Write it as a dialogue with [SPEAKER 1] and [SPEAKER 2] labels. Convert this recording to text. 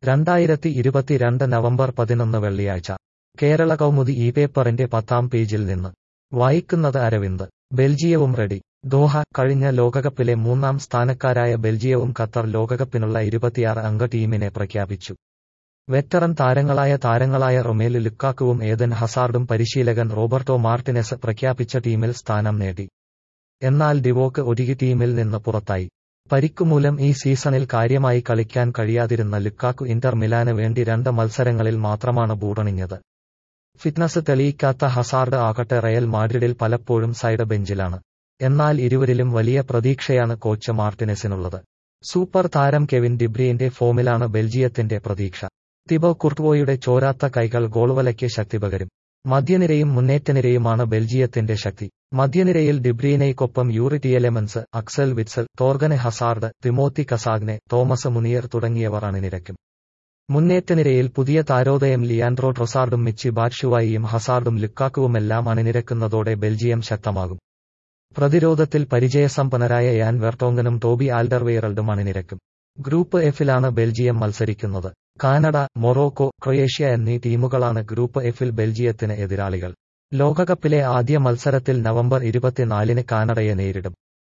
[SPEAKER 1] രണ്ടായിരത്തി ഇരുപത്തിരണ്ട് നവംബർ പതിനൊന്ന് വെള്ളിയാഴ്ച കേരള കൗമുദി ഈ പേപ്പറിന്റെ പത്താം പേജിൽ നിന്ന് വായിക്കുന്നത് അരവിന്ദ് ബെൽജിയവും റെഡി ദോഹ കഴിഞ്ഞ ലോകകപ്പിലെ മൂന്നാം സ്ഥാനക്കാരായ ബെൽജിയവും ഖത്തർ ലോകകപ്പിനുള്ള ഇരുപത്തിയാറ് അംഗ ടീമിനെ പ്രഖ്യാപിച്ചു വെറ്ററൻ താരങ്ങളായ താരങ്ങളായ റൊമേലു ലുക്കാക്കുവും ഏതൻ ഹസാർഡും പരിശീലകൻ റോബർട്ടോ മാർട്ടിനെസ് പ്രഖ്യാപിച്ച ടീമിൽ സ്ഥാനം നേടി എന്നാൽ ഡിവോക്ക് ഒരികി ടീമിൽ നിന്ന് പുറത്തായി പരിക്കുമൂലം ഈ സീസണിൽ കാര്യമായി കളിക്കാൻ കഴിയാതിരുന്ന ലുക്കാക്കു ഇന്റർ മിലാന് വേണ്ടി രണ്ട് മത്സരങ്ങളിൽ മാത്രമാണ് ബൂടണിഞ്ഞത് ഫിറ്റ്നസ് തെളിയിക്കാത്ത ഹസാർഡ് ആകട്ടെ റയൽ മാഡ്രിഡിൽ പലപ്പോഴും സൈഡ് ബെഞ്ചിലാണ് എന്നാൽ ഇരുവരിലും വലിയ പ്രതീക്ഷയാണ് കോച്ച് മാർട്ടിനെസിനുള്ളത് സൂപ്പർ താരം കെവിൻ ഡിബ്രിയന്റെ ഫോമിലാണ് ബെൽജിയത്തിന്റെ പ്രതീക്ഷ തിബോ കുർട്ട്വോയുടെ ചോരാത്ത കൈകൾ ഗോൾവലയ്ക്ക് ശക്തി പകരും മധ്യനിരയും മുന്നേറ്റനിരയുമാണ് ബെൽജിയത്തിന്റെ ശക്തി മധ്യനിരയിൽ ഡിബ്രീനയ്ക്കൊപ്പം യൂറി ടിയലെമൻസ് അക്സൽ വിറ്റ്സൽ തോർഗനെ Hazard Timothy Castagne Thomas Meunier തുടങ്ങിയവർ അണിനിരക്കും മുന്നേറ്റനിരയിൽ പുതിയ താരോദയം ലിയാൻഡ്രോ ട്രൊസാർഡും മിച്ചി ബാറ്റ്ഷുവായിയും ഹസാർഡും ലുക്കാക്കുവുമെല്ലാം അണിനിരക്കുന്നതോടെ ബെൽജിയം ശക്തമാകും പ്രതിരോധത്തിൽ പരിചയസമ്പന്നരായ യാൻ വെർട്ടോങ്കനും ടോബി ആൽഡർവെയറൽഡും അണിനിരക്കും ഗ്രൂപ്പ് എഫിലാണ് ബെൽജിയം മത്സരിക്കുന്നത് കാനഡ മൊറോക്കോ ക്രൊയേഷ്യ എന്നീ ടീമുകളാണ് ഗ്രൂപ്പ് എഫിൽ ബെൽജിയത്തിന് എതിരാളികൾ ലോകകപ്പിലെ ആദ്യ മത്സരത്തിൽ നവംബർ ഇരുപത്തിനാലിന് കാനഡയെ നേരിടും